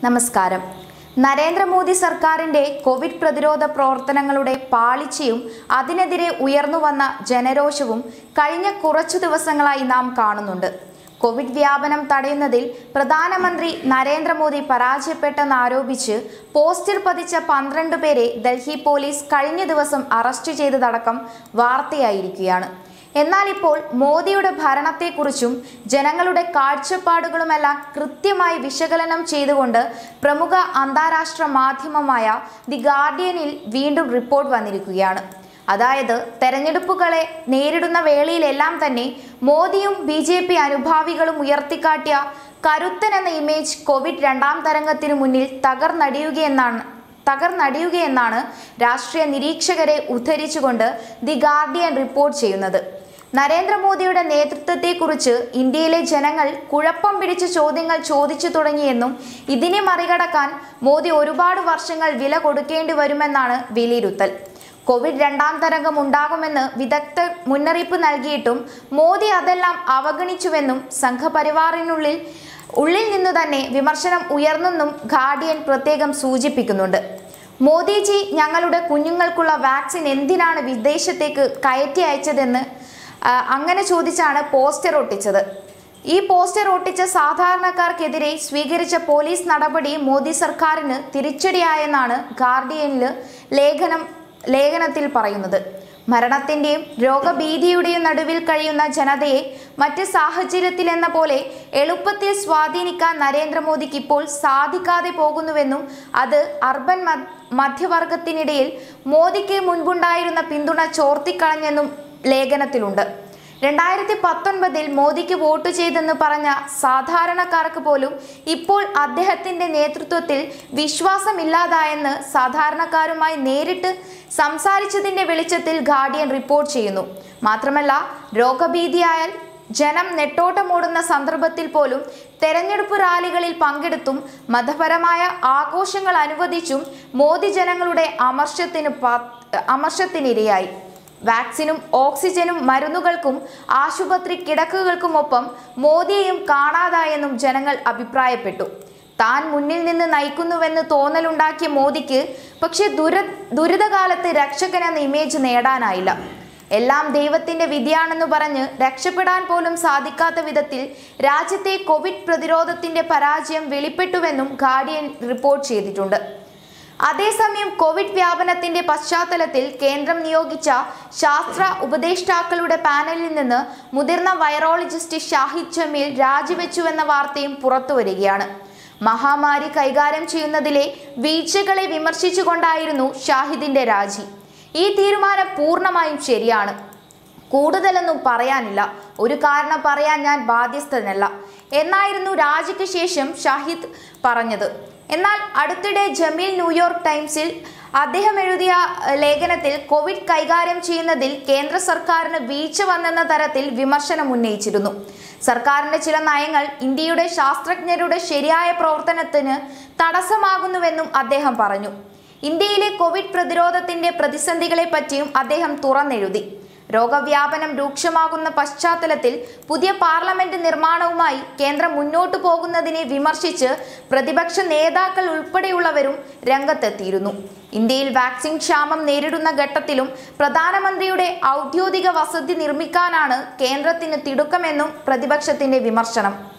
നമസ്കാരം നരേന്ദ്രമോദി സർക്കാരിന്റെ കോവിഡ് പ്രതിരോധ പ്രവർത്തനങ്ങളുടെ പാളിച്ചയും അതിനെതിരെ ഉയർന്നു വന്ന ജനരോഷവും കഴിഞ്ഞ കുറച്ചു ദിവസങ്ങളായി നാം കാണുന്നുണ്ട് കോവിഡ് വ്യാപനം തടയുന്നതിൽ പ്രധാനമന്ത്രി നരേന്ദ്രമോദി പരാജയപ്പെട്ടെന്നാരോപിച്ച് പോസ്റ്റർ പതിച്ച പന്ത്രണ്ട് പേരെ ഡൽഹി പോലീസ് കഴിഞ്ഞ ദിവസം അറസ്റ്റ് ചെയ്തതടക്കം വാർത്തയായിരിക്കുകയാണ് എന്നാൽ ഇപ്പോൾ മോദിയുടെ ഭരണത്തെക്കുറിച്ചും ജനങ്ങളുടെ കാഴ്ചപ്പാടുകളുമെല്ലാം കൃത്യമായി വിശകലനം ചെയ്തുകൊണ്ട് പ്രമുഖ അന്താരാഷ്ട്ര മാധ്യമമായ ദി ഗാർഡിയനിൽ വീണ്ടും റിപ്പോർട്ട് വന്നിരിക്കുകയാണ് അതായത് തെരഞ്ഞെടുപ്പുകളെ നേരിടുന്ന വേളയിലെല്ലാം തന്നെ മോദിയും ബി ജെ പി അനുഭാവികളും ഉയർത്തിക്കാട്ടിയ കരുത്തൻ എന്ന ഇമേജ് കോവിഡ് രണ്ടാം തരംഗത്തിനു മുന്നിൽ തകർന്നടിയുകയെന്നാണ് തകർന്നടിയുകയെന്നാണ് രാഷ്ട്രീയ നിരീക്ഷകരെ ഉദ്ധരിച്ചുകൊണ്ട് ദി ഗാർഡിയൻ റിപ്പോർട്ട് ചെയ്യുന്നത് നരേന്ദ്രമോദിയുടെ നേതൃത്വത്തെക്കുറിച്ച് ഇന്ത്യയിലെ ജനങ്ങൾ കുഴപ്പം പിടിച്ച ചോദ്യങ്ങൾ ചോദിച്ചു തുടങ്ങിയെന്നും ഇതിനെ മറികടക്കാൻ മോദി ഒരുപാട് വർഷങ്ങൾ വില കൊടുക്കേണ്ടി വരുമെന്നാണ് വിലയിരുത്തൽ കോവിഡ് രണ്ടാം തരംഗം ഉണ്ടാകുമെന്ന് വിദഗ്ധർ മുന്നറിയിപ്പ് നൽകിയിട്ടും മോദി അതെല്ലാം അവഗണിച്ചുവെന്നും സംഘപരിവാറിനുള്ളിൽ ഉള്ളിൽ നിന്നു തന്നെ വിമർശനം ഉയർന്നെന്നും ഗാർഡിയൻ പ്രത്യേകം സൂചിപ്പിക്കുന്നുണ്ട് മോദിജി ഞങ്ങളുടെ കുഞ്ഞുങ്ങൾക്കുള്ള വാക്സിൻ എന്തിനാണ് വിദേശത്തേക്ക് കയറ്റി അയച്ചതെന്ന് ആ, അങ്ങനെ ചോദിച്ചാണ് പോസ്റ്റർ ഒട്ടിച്ചത് ഈ പോസ്റ്റർ ഒട്ടിച്ച സാധാരണക്കാർക്കെതിരെ സ്വീകരിച്ച പോലീസ് നടപടി മോദി സർക്കാരിന് തിരിച്ചടിയായെന്നാണ് ഗാർഡിയനിൽ ലേഖനം ലേഖനത്തിൽ പറയുന്നത് മരണത്തിന്റെയും രോഗഭീതിയുടെയും നടുവിൽ കഴിയുന്ന ജനതയെ മറ്റ് സാഹചര്യത്തിലെന്ന പോലെ എളുപ്പത്തിൽ സ്വാധീനിക്കാൻ നരേന്ദ്രമോദിക്ക് ഇപ്പോൾ സാധിക്കാതെ പോകുന്നുവെന്നും അത് അർബൻ മ- മധ്യവർഗത്തിനിടയിൽ മോദിക്ക് മുൻപുണ്ടായിരുന്ന പിന്തുണ ചോർത്തിക്കളഞ്ഞെന്നും ലേഖനത്തിലുണ്ട് രണ്ടായിരത്തി പത്തൊൻപതിൽ മോദിക്ക് വോട്ട് ചെയ്തെന്ന് പറഞ്ഞ സാധാരണക്കാർക്ക് പോലും ഇപ്പോൾ അദ്ദേഹത്തിന്റെ നേതൃത്വത്തിൽ വിശ്വാസമില്ലാതായെന്ന് സാധാരണക്കാരുമായി നേരിട്ട് സംസാരിച്ചതിന്റെ വെളിച്ചത്തിൽ ഗാർഡിയൻ റിപ്പോർട്ട് ചെയ്യുന്നു മാത്രമല്ല രോഗഭീതിയായാൽ ജനം നെട്ടോട്ടമോടുന്ന സന്ദർഭത്തിൽ പോലും തെരഞ്ഞെടുപ്പ് റാലികളിൽ പങ്കെടുത്തും മതപരമായ ആഘോഷങ്ങൾ അനുവദിച്ചും മോദി ജനങ്ങളുടെ അമർഷത്തിന് പാ- അമർഷത്തിനിരയായി വാക്സിനും ഓക്സിജനും മരുന്നുകൾക്കും ആശുപത്രി കിടക്കുകൾക്കുമൊപ്പം മോദിയെയും കാണാതായെന്നും ജനങ്ങൾ അഭിപ്രായപ്പെട്ടു താൻ മുന്നിൽ നിന്ന് നയിക്കുന്നുവെന്ന് തോന്നലുണ്ടാക്കിയ മോദിക്ക് പക്ഷേ ദുര ദുരിതകാലത്ത് രക്ഷകൻ എന്ന ഇമേജ് നേടാനായില്ല എല്ലാം ദൈവത്തിന്റെ വിധിയാണെന്ന് പറഞ്ഞ് രക്ഷപ്പെടാൻ പോലും സാധിക്കാത്ത വിധത്തിൽ രാജ്യത്തെ കോവിഡ് പ്രതിരോധത്തിന്റെ പരാജയം വെളിപ്പെട്ടുവെന്നും ഗാർഡിയൻ റിപ്പോർട്ട് ചെയ്തിട്ടുണ്ട് അതേസമയം കോവിഡ് വ്യാപനത്തിന്റെ പശ്ചാത്തലത്തിൽ കേന്ദ്രം നിയോഗിച്ച ശാസ്ത്ര ഉപദേഷ്ടാക്കളുടെ പാനലിൽ നിന്ന് മുതിർന്ന വൈറോളജിസ്റ്റ് ഷാഹിദ് ജമീൽ രാജിവെച്ചുവെന്ന വാർത്തയും പുറത്തുവരികയാണ് മഹാമാരി കൈകാര്യം ചെയ്യുന്നതിലെ വീഴ്ചകളെ വിമർശിച്ചുകൊണ്ടായിരുന്നു ഷാഹിദിന്റെ രാജി ഈ തീരുമാനം പൂർണ്ണമായും ശരിയാണ് കൂടുതലൊന്നും പറയാനില്ല ഒരു കാരണം പറയാൻ ഞാൻ ബാധ്യസ്ഥനല്ല എന്നായിരുന്നു രാജിക്ക് ശേഷം ഷാഹിദ് പറഞ്ഞത് എന്നാൽ അടുത്തിടെ ജമീൽ ന്യൂയോർക്ക് ടൈംസിൽ അദ്ദേഹം എഴുതിയ ഏഹ്, ലേഖനത്തിൽ കോവിഡ് കൈകാര്യം ചെയ്യുന്നതിൽ കേന്ദ്ര സർക്കാരിന് വീഴ്ച വന്നെന്ന തരത്തിൽ വിമർശനം ഉന്നയിച്ചിരുന്നു സർക്കാരിന്റെ ചില നയങ്ങൾ ഇന്ത്യയുടെ ശാസ്ത്രജ്ഞരുടെ ശരിയായ പ്രവർത്തനത്തിന് തടസ്സമാകുന്നുവെന്നും അദ്ദേഹം പറഞ്ഞു ഇന്ത്യയിലെ കോവിഡ് പ്രതിരോധത്തിന്റെ പ്രതിസന്ധികളെ പറ്റിയും അദ്ദേഹം തുറന്നെഴുതി രോഗവ്യാപനം രൂക്ഷമാകുന്ന പശ്ചാത്തലത്തിൽ പുതിയ പാർലമെന്റ് നിർമ്മാണവുമായി കേന്ദ്രം മുന്നോട്ടു പോകുന്നതിനെ വിമർശിച്ച് പ്രതിപക്ഷ നേതാക്കൾ ഉൾപ്പെടെയുള്ളവരും രംഗത്തെത്തിയിരുന്നു ഇന്ത്യയിൽ വാക്സിൻ ക്ഷാമം നേരിടുന്ന ഘട്ടത്തിലും പ്രധാനമന്ത്രിയുടെ ഔദ്യോഗിക വസതി നിർമ്മിക്കാനാണ് കേന്ദ്രത്തിന് തിടുക്കമെന്നും പ്രതിപക്ഷത്തിന്റെ വിമർശനം